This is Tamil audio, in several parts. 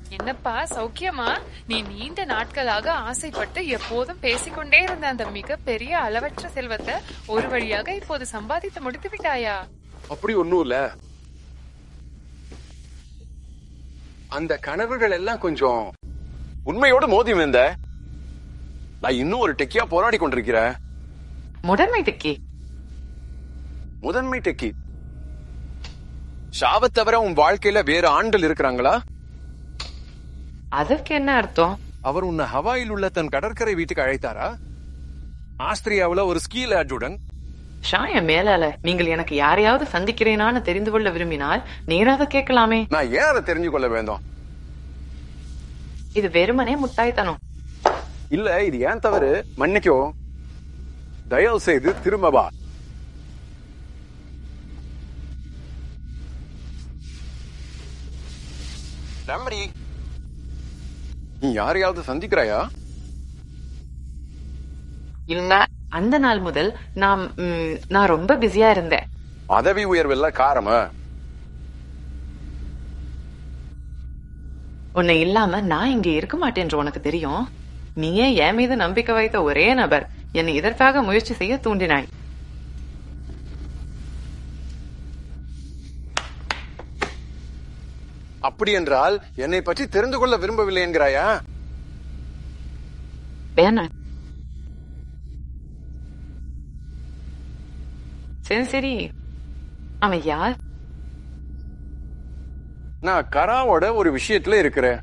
என்னப்பா சௌக்கியமா நீ நீண்ட நாட்களாக ஆசைப்பட்டு எப்போதும் பேசிக்கொண்டே இருந்த அந்த மிகப்பெரிய அளவற்ற செல்வத்தை ஒரு வழியாக இப்போது சம்பாதித்து முடித்து விட்டாயா அப்படி ஒண்ணும் இல்ல அந்த கனவுகள் எல்லாம் கொஞ்சம் உண்மையோட மோதி வந்த நான் இன்னும் ஒரு டெக்கியா போராடி கொண்டிருக்கிறேன் முதன்மை டெக்கி முதன்மை டெக்கி ஷாவத் தவிர உன் வாழ்க்கையில வேற ஆண்கள் இருக்கிறாங்களா அதற்கு என்ன அர்த்தம் அவர் உன்னை ஹவாயில் உள்ள தன் கடற்கரை வீட்டுக்கு அழைத்தாரா ஆஸ்திரியாவுல ஒரு ஸ்கீ லேட்டுடன் ஷாய மேலால நீங்கள் எனக்கு யாரையாவது சந்திக்கிறேனான்னு தெரிந்து கொள்ள விரும்பினால் நேராக கேட்கலாமே நான் ஏன் அதை தெரிஞ்சு கொள்ள வேண்டும் இது வெறுமனே முட்டாய்த்தனம் இல்ல இது ஏன் தவறு மன்னிக்கோ தயவு செய்து திரும்ப வா ரமரி நீ யாரையாவது சந்திக்கிறாயா இல்ல அந்த நாள் முதல் நான் ம், நான் ரொம்ப பிஸியா இருந்தேன் பதவி உயர்வில்ல காரமா உன்னை இல்லாம நான் இங்க இருக்க மாட்டேன்று உனக்கு தெரியும் நீயே என் மீது நம்பிக்கை வைத்த ஒரே நபர் என்னை இதற்காக முயற்சி செய்ய தூண்டினாய் அப்படி என்றால் என்னை பற்றி தெரிந்து கொள்ள விரும்பவில்லை என்கிறாயா வேணாம் சரி சரி அவன் யார் நான் கராவோட ஒரு விஷயத்துல இருக்கிறேன்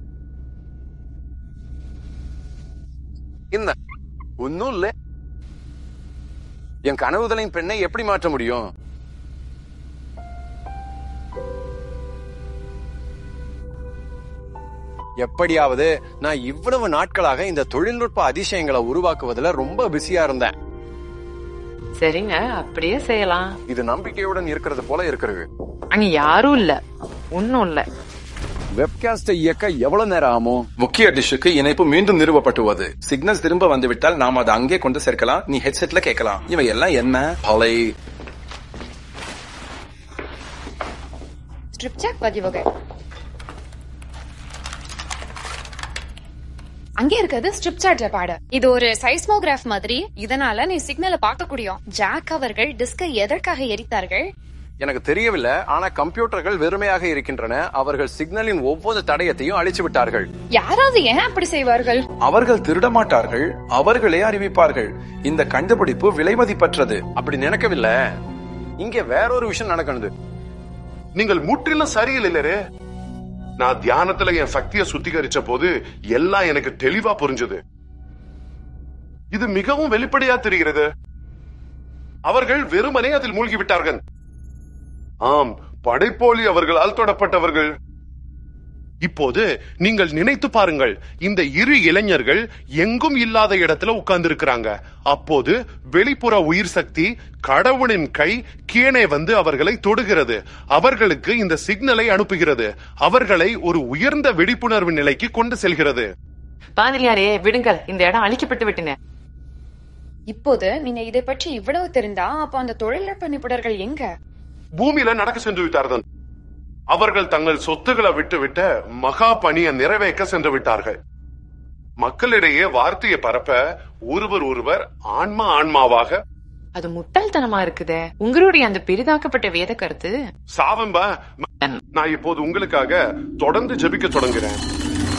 என்ன ஒன்னும் இல்ல என் கனவுகளின் பெண்ணை எப்படி மாற்ற முடியும் எப்படியாவது நான் இவ்வளவு நாட்களாக இந்த தொழில்நுட்ப அதிசயங்களை உருவாக்குவதுல ரொம்ப பிஸியா இருந்தேன் சரிங்க அப்படியே செய்யலாம் இது நம்பிக்கையுடன் இருக்கிறது போல இருக்கிறது அங்க யாரும் இல்ல ஒன்னும் இல்ல வெப்காஸ்டை இயக்க எவ்வளவு நேரம் ஆகும் முக்கிய டிஷ்ஷுக்கு இணைப்பு மீண்டும் நிறுவப்பட்டுள்ளது சிக்னல்ஸ் திரும்ப வந்துவிட்டால் நாம் அதை அங்கே கொண்டு சேர்க்கலாம் நீ ஹெட்செட்ல கேட்கலாம் இவை எல்லாம் என்ன பலை ஸ்ட்ரிப் சாக் வகை அங்கே இருக்கிறது ஸ்ட்ரிப் சார்ட்ல பாடு இது ஒரு சைஸ்மோகிராஃப் மாதிரி இதனால நீ சிக்னலை பார்க்க முடியும் ஜாக் அவர்கள் டிஸ்கை எதற்காக எரித்தார்கள் எனக்கு தெரியவில்லை ஆனா கம்ப்யூட்டர்கள் வெறுமையாக இருக்கின்றன அவர்கள் சிக்னலின் ஒவ்வொரு தடயத்தையும் அழிச்சு விட்டார்கள் யாராவது ஏன் அப்படி செய்வார்கள் அவர்கள் திருட மாட்டார்கள் அவர்களே அறிவிப்பார்கள் இந்த கண்டுபிடிப்பு விலைமதிப்பற்றது அப்படி நினைக்கவில்லை இங்க வேறொரு விஷயம் நடக்கணுது நீங்கள் முற்றிலும் சரியில்லை நான் தியானத்துல என் சக்தியை சுத்திகரிச்ச போது எல்லாம் எனக்கு தெளிவா புரிஞ்சது இது மிகவும் வெளிப்படையா தெரிகிறது அவர்கள் வெறுமனே அதில் மூழ்கி விட்டார்கள் ஆம் படைப்போலி அவர்களால் தொடப்பட்டவர்கள் இப்போது நீங்கள் நினைத்து பாருங்கள் இந்த இரு இளைஞர்கள் எங்கும் இல்லாத இடத்துல உட்கார்ந்து இருக்கிறாங்க அப்போது வெளிப்புற உயிர் சக்தி கடவுளின் கை கீழே வந்து அவர்களை தொடுகிறது அவர்களுக்கு இந்த சிக்னலை அனுப்புகிறது அவர்களை ஒரு உயர்ந்த விழிப்புணர்வு நிலைக்கு கொண்டு செல்கிறது பாதிரியாரே விடுங்கள் இந்த இடம் அழிக்கப்பட்டு விட்டன இப்போது நீங்க இதை பற்றி இவ்வளவு தெரிந்தா அப்ப அந்த தொழில்நுட்ப நிபுணர்கள் எங்க பூமியில நடக்க சென்று விட்டார்கள் அவர்கள் தங்கள் சொத்துக்களை விட்டு விட்ட மகா பணியை நிறைவேற்ற சென்று விட்டார்கள் மக்களிடையே வார்த்தையை பரப்ப ஒருவர் ஒருவர் ஆன்மா ஆன்மாவாக அது முட்டாள்தனமா இருக்குதே உங்களுடைய அந்த பெரிதாக்கப்பட்ட வேத கருத்து சாவம்பா நான் இப்போது உங்களுக்காக தொடர்ந்து ஜெபிக்க தொடங்குறேன்